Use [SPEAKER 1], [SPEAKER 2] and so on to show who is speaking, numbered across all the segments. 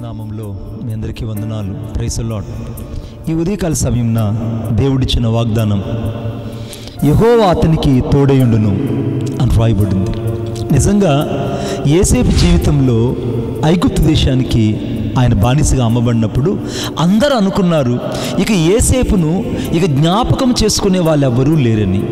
[SPEAKER 1] నామంలో మీ అందరికీ వందనాలు ప్రైసల్లాడ్ ఈ ఉదయకాల సమయంన దేవుడిచ్చిన వాగ్దానం యహోవా అతనికి తోడయుండును అని రాయబడింది నిజంగా ఏసేపు జీవితంలో ఐగుప్తు దేశానికి ఆయన బానిసగా అమ్మబడినప్పుడు అందరూ అనుకున్నారు ఇక ఏసేపును ఇక జ్ఞాపకం చేసుకునే వాళ్ళు ఎవ్వరూ లేరని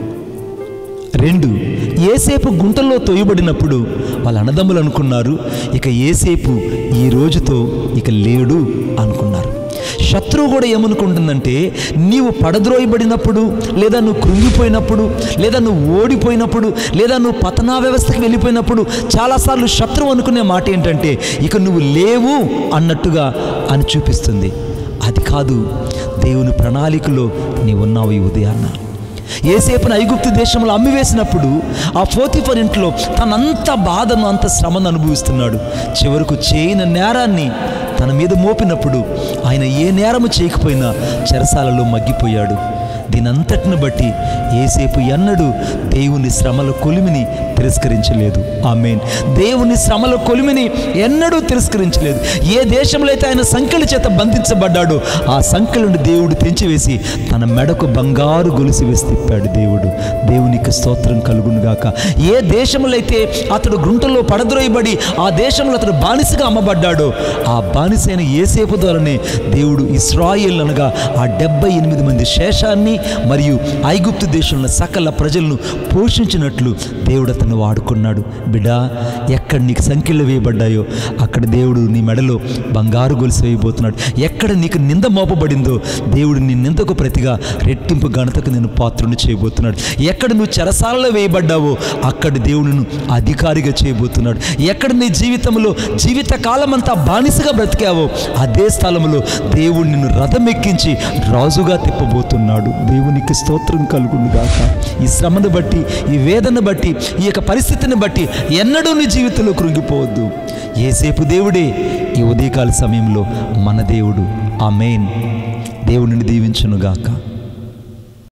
[SPEAKER 1] రెండు ఏసేపు గుంటల్లో తోయబడినప్పుడు వాళ్ళ అన్నదమ్ములు అనుకున్నారు ఇక ఏసేపు ఈ రోజుతో ఇక లేడు అనుకున్నారు శత్రువు కూడా ఏమనుకుంటుందంటే నీవు పడద్రోయబడినప్పుడు లేదా నువ్వు కృంగిపోయినప్పుడు లేదా నువ్వు ఓడిపోయినప్పుడు లేదా నువ్వు పతనా వ్యవస్థకి వెళ్ళిపోయినప్పుడు చాలాసార్లు శత్రువు అనుకునే మాట ఏంటంటే ఇక నువ్వు లేవు అన్నట్టుగా అని చూపిస్తుంది అది కాదు దేవుని ప్రణాళికలో నీవు ఉన్నావు ఈ ఉదయాన్న ఏసేపును ఐగుప్తు దేశంలో అమ్మివేసినప్పుడు ఆ ఫోతిఫర్ ఇంట్లో తనంత బాధను అంత శ్రమను అనుభవిస్తున్నాడు చివరకు చేయని నేరాన్ని తన మీద మోపినప్పుడు ఆయన ఏ నేరము చేయకపోయినా చెరసాలలో మగ్గిపోయాడు దీనంతటిని బట్టి ఏసేపు ఎన్నడూ దేవుని శ్రమల కొలిమిని తిరస్కరించలేదు ఆమెన్ దేవుని శ్రమల కొలిమిని ఎన్నడూ తిరస్కరించలేదు ఏ దేశంలో అయితే ఆయన సంఖ్యల చేత బంధించబడ్డాడో ఆ సంఖ్యలను దేవుడు తెంచివేసి తన మెడకు బంగారు గొలుసు వేసి తిప్పాడు దేవుడు దేవునికి స్తోత్రం కలుగునుగాక ఏ దేశంలో అయితే అతడు గుంటలో పడద్రోయబడి ఆ దేశంలో అతడు బానిసగా అమ్మబడ్డాడో ఆ బానిసైన ఏసేపు ద్వారానే దేవుడు ఇస్రాయిల్ అనగా ఆ డెబ్బై ఎనిమిది మంది శేషాన్ని మరియు ఐగుప్తు దేశంలో సకల ప్రజలను పోషించినట్లు దేవుడు అతను వాడుకున్నాడు బిడ్డా ఎక్కడ నీకు సంఖ్యలు వేయబడ్డాయో అక్కడ దేవుడు నీ మెడలో బంగారు గొలుసు వేయబోతున్నాడు ఎక్కడ నీకు నింద మోపబడిందో దేవుడు నీ నిందకు ప్రతిగా రెట్టింపు ఘనతకు నేను పాత్రుని చేయబోతున్నాడు ఎక్కడ నువ్వు చెరసాలలో వేయబడ్డావో అక్కడ దేవుడును అధికారిగా చేయబోతున్నాడు ఎక్కడ నీ జీవితంలో జీవిత కాలమంతా బానిసగా బ్రతికావో అదే స్థలంలో దేవుడు నిన్ను రథం ఎక్కించి రాజుగా తిప్పబోతున్నాడు దేవునికి స్తోత్రం కలుగును గాక ఈ శ్రమను బట్టి ఈ వేదన బట్టి ఈ యొక్క పరిస్థితిని బట్టి ఎన్నడూ నీ జీవితంలో కృంగిపోవద్దు ఏసేపు దేవుడే ఈ ఉదయకాల సమయంలో మన దేవుడు ఆ మెయిన్ దేవుడిని దీవించునుగాక